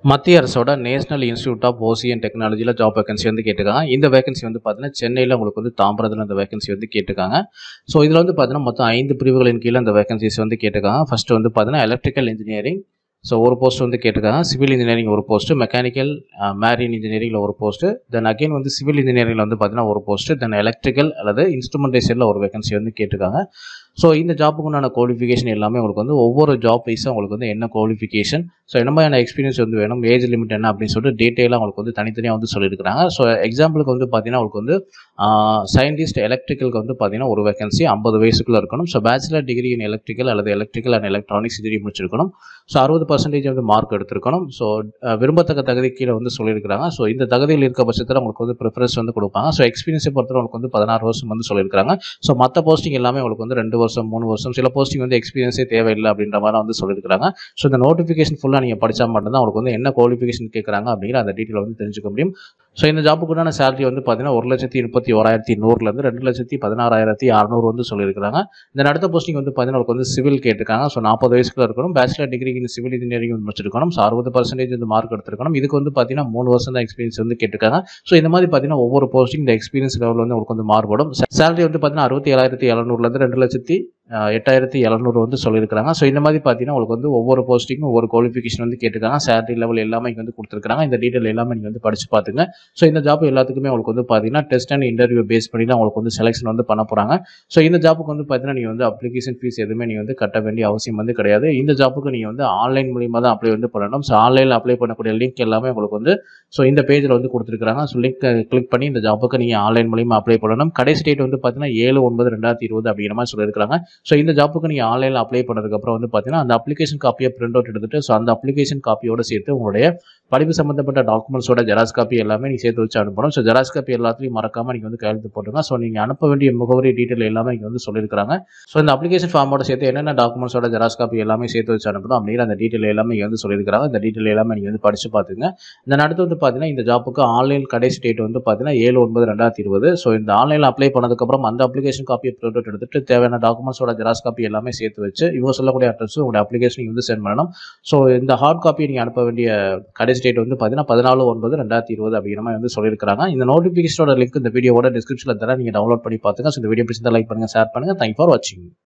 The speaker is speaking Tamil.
மத்திய அரசோட நேஷனல் இன்ஸ்டியூட் ஆஃப் ஓசியன் டெக்னாலஜியில் ஜாப் வேகன்சி வந்து கேட்டிருக்காங்க இந்த வேகன்சி வந்து பார்த்தீங்கன்னா சென்னையில் உங்களுக்கு வந்து தாம்பரத்தில் இந்த வேகன்சி வந்து கேட்டிருக்காங்க ஸோ இதில் வந்து பார்த்தீங்கன்னா மொத்தம் ஐந்து பிரிவுகளின் கீழே இந்த வேகன்சிஸ் வந்து கேட்டிருக்காங்க ஃபர்ஸ்ட் வந்து பார்த்தீங்கன்னா எலக்ட்ரிக்கல் இன்ஜினியரிங் ஸோ ஒரு போஸ்ட் வந்து கேட்டிருக்காங்க சிவில் இன்ஜினியரிங் ஒரு போஸ்ட்டு மெக்கானிக்கல் மேரின் இன்ஜினியரிங்கில் ஒரு போஸ்ட்டு தென் அகைன் வந்து சிவில் இன்ஜினியரிங்கில் வந்து பார்த்தீங்கன்னா ஒரு போஸ்ட்டு தென் எலக்ட்ரிக்கல் அல்லது இன்ஸ்ட்ருமெண்டேஷனில் ஒரு வேகன்சி வந்து கேட்டிருக்காங்க ஸோ இந்த ஜாப்புக்கு உண்டான குவாலிஃபிகேஷன் எல்லாமே உங்களுக்கு வந்து ஒவ்வொரு ஜாப் வைஸாக உங்களுக்கு வந்து என்ன குவாலிஃபிகேஷன் ஸோ என்ன மாதிரியான எக்ஸ்பீரியன்ஸ் வந்து வேணும் ஏஜ் லிமிட் என்ன அப்படின்னு சொல்லிட்டு டீட்டெயிலாக உங்களுக்கு வந்து தனித்தனியாக வந்து சொல்லியிருக்காங்க ஸோ எக்ஸாம்பிளுக்கு வந்து பார்த்தீங்கன்னா உங்களுக்கு வந்து சயின்டிஸ்ட் எலக்ட்ரிக்கலுக்கு வந்து பார்த்தீங்கன்னா ஒரு வேகன்சி ஐம்பது வயசுக்குள்ளே இருக்கணும் so bachelor degree in electrical அல்லது எலக்ட்ரிக்கல் அண்ட் எலக்ட்ரானிக்ஸ் டிகிரி முடிச்சிருக்கணும் ஸோ அறுபது பர்சன்டேஜ் வந்து மார்க் எடுத்திருக்கணும் ஸோ விரும்பத்தக்க தகுதி கீழே வந்து சொல்லியிருக்காங்க ஸோ இந்த தகுதியில் இருக்க பட்சத்தில் உங்களுக்கு வந்து ப்ரிஃபரன்ஸ் வந்து கொடுப்பாங்க ஸோ எக்ஸ்பீரியன்ஸை பொறுத்தவரை உங்களுக்கு வந்து பதினாறு வருஷம் வந்து சொல்லியிருக்காங்க ஸோ மற்ற போஸ்டிங் எல்லாமே உங்களுக்கு வந்து ரெண்டு வருஷம் மூணு வருஷம் சில போஸ்டிங் வந்து எக்ஸ்பீரியன்ஸே தேவையில்லை அப்படின்ற மாதிரி வந்து சொல்லியிருக்காங்க ஸோ இந்த நோட்டிஃபிகேஷன் ஃபுல்லாக நீங்கள் படித்தா மட்டும்தான் உங்களுக்கு வந்து என்ன குவாலிஃபிகேஷன் கேட்குறாங்க அப்படிங்கிற அந்த டீட்டெயில் வந்து தெரிஞ்சுக்க முடியும் ஸோ இந்த ஜாப்புக்குண்டான சேலரி வந்து பார்த்தீங்கன்னா ஒரு லட்சத்தி முப்பத்தி ஓராயிரத்தி நூறுலேருந்து ரெண்டு லட்சத்தி பதினாறாயிரத்தி அறநூறு வந்து சொல்லியிருக்காங்க இந்த அடுத்த போஸ்டிங் வந்து பார்த்தீங்கன்னா உங்களுக்கு வந்து சிவில் கேட்டிருக்காங்க ஸோ நாற்பது வயசுக்குள்ள இருக்கணும் bachelor degree in civil engineering வந்து முடிச்சிருக்கணும் ஸோ அறுபது பர்சன்டேஜ் வந்து மார்க் எடுத்திருக்கணும் இதுக்கு வந்து பார்த்தீங்கன்னா மூணு வருஷம் தான் எக்ஸ்பீரியன்ஸ் வந்து கேட்டிருக்காங்க ஸோ இந்த மாதிரி பார்த்தீங்கன்னா ஒவ்வொரு போஸ்டிங் இந்த எக்ஸ்பீரியன்ஸ் லெவல் வந்து உங்களுக்கு வந்து மாறுபடும் சேலரி வந்து பார்த்தீங்கன்னா அறுபத்தி ஏழாயிரத்தி எழுநூறுலேருந்து ரெண்டு லட்சத்தி எட்டாயிரத்தி எழுநூறு வந்து சொல்லியிருக்காங்க ஸோ இந்த மாதிரி பார்த்தீங்கன்னா உங்களுக்கு வந்து ஒவ்வொரு போஸ்டிங்கும் ஒவ்வொரு குவாலிஃபிகேஷன் வந்து கேட்டிருக்காங்க சேலரி லெவல் எல்லாமே இங்கே வந்து கொடுத்துருக்காங்க இந்த டீட்டெயில் எல்லாமே நீங்கள் வந்து படிச்சு பார்த்துங்க ஸோ இந்த ஜாப் எல்லாத்துக்குமே உங்களுக்கு வந்து பார்த்தீங்கன்னா டெஸ்ட் அண்ட் இன்டர்வியூ பேஸ் பண்ணி தான் உங்களுக்கு வந்து செலெக்ஷன் வந்து பண்ண போகிறாங்க ஸோ இந்த ஜாப்புக்கு வந்து பார்த்தீங்கன்னா நீங்கள் வந்து அப்ளிகேஷன் ஃபீஸ் எதுவுமே நீங்கள் வந்து கட்ட வேண்டிய அவசியம் வந்து கிடையாது இந்த ஜாப்புக்கு நீங்கள் வந்து ஆன்லைன் மூலியமாக தான் அப்ளை வந்து பண்ணணும் ஸோ ஆன்லைனில் அப்ளை பண்ணக்கூடிய லிங்க் எல்லாமே உங்களுக்கு வந்து ஸோ இந்த பேஜில் வந்து கொடுத்துருக்காங்க ஸோ லிங்க் கிளிக் பண்ணி இந்த ஜாப்புக்கு நீங்கள் ஆன்லைன் மூலியமாக அப்ளை பண்ணணும் கடைசி டேட் வந்து பார்த்தீங்கன்னா ஏழு ஒன்பது ரெண்டாயிரத்தி இருபது அப்படிங்கிற மாதிரி சொல்லியிருக்காங்க ஸோ இந்த ஜாப்புக்கு நீங்கள் ஆன்லைனில் அப்ளை பண்ணதுக்கப்புறம் வந்து பார்த்தீங்கன்னா அந்த அப்ளிகேஷன் காப்பியை பிரிண்ட் அவுட் எடுத்துட்டு ஸோ அந்த அப்ளிகேஷன் காப்பியோட சேர்த்து உங்களுடைய படிப்பு சம்மந்தப்பட்ட டாக்குமெண்ட்ஸோட ஜெராக்ஸ் காப்பி எல்லாமே நீங்கள் சேர்த்து வச்சு அனுப்பணும் ஸோ ஜெராக்ஸ் காப்பி எல்லாத்தையும் மறக்காமல் நீங்கள் வந்து கையெழுத்து போட்டுருங்க ஸோ நீங்கள் அனுப்ப வேண்டிய முகவரி டீட்டெயில் எல்லாமே இங்கே வந்து சொல்லியிருக்காங்க ஸோ இந்த அப்ளிகேஷன் ஃபார்மோட சேர்த்து என்னென்ன டாக்குமெண்ட்ஸோட ஜெராக்ஸ் காப்பி எல்லாமே சேர்த்து வச்சு அனுப்பணும் அப்படிங்கிற அந்த டீட்டெயில் எல்லாமே இங்கே வந்து சொல்லியிருக்காங்க இந்த டீட்டெயில் எல்லாமே நீங்கள் வந்து படிச்சு பார்த்துங்க இந்த அடுத்து வந்து பார்த்தீங்கன்னா இந்த ஜாப்புக்கு ஆன்லைன் கடைசி டேட் வந்து பார்த்தீங்கன்னா ஏழு ஒன்பது ரெண்டாயிரத்தி இருபது ஸோ இந்த ஆன்லைனில் அப்ளை பண்ணதுக்கப்புறம் அந்த அப்ளிகேஷன் காப்பியை பிரிண்ட் அவுட் எடுத்துட்டு தேவையான டாக்குமெண்ட்ஸோட ஜெராக்ஸ் காப்பி எல்லாமே சேர்த்து வச்சு இவங்க சொல்லக்கூடிய அட்ரஸ் உங்களுடைய அப்ளிகேஷன் நீங்கள் வந்து சென்ட் பண்ணணும் ஸோ இந்த ஹார்ட் காப்பி நீங்கள் அனுப்ப வேண்டிய கடைசி டேட் வந்து பார்த்தீங்கன்னா பதினாலு ஒன்பது ரெண்டாயிரத்தி இருபது அப்படிங்கிற மாதிரி வந்து சொல்லியிருக்காங்க இந்த நோட்டிஃபிகேஷனோட லிங்க் இந்த வீடியோவோட டிஸ்கிரிப்ஷனில் தர நீங்கள் டவுன்லோட் பண்ணி பார்த்துங்க ஸோ இந்த வீடியோ பிடிச்சிருந்தா லைக் பண்ணுங்கள் ஷேர் பண்ணுங்கள் தேங்க் ஃபார் வாட்சிங்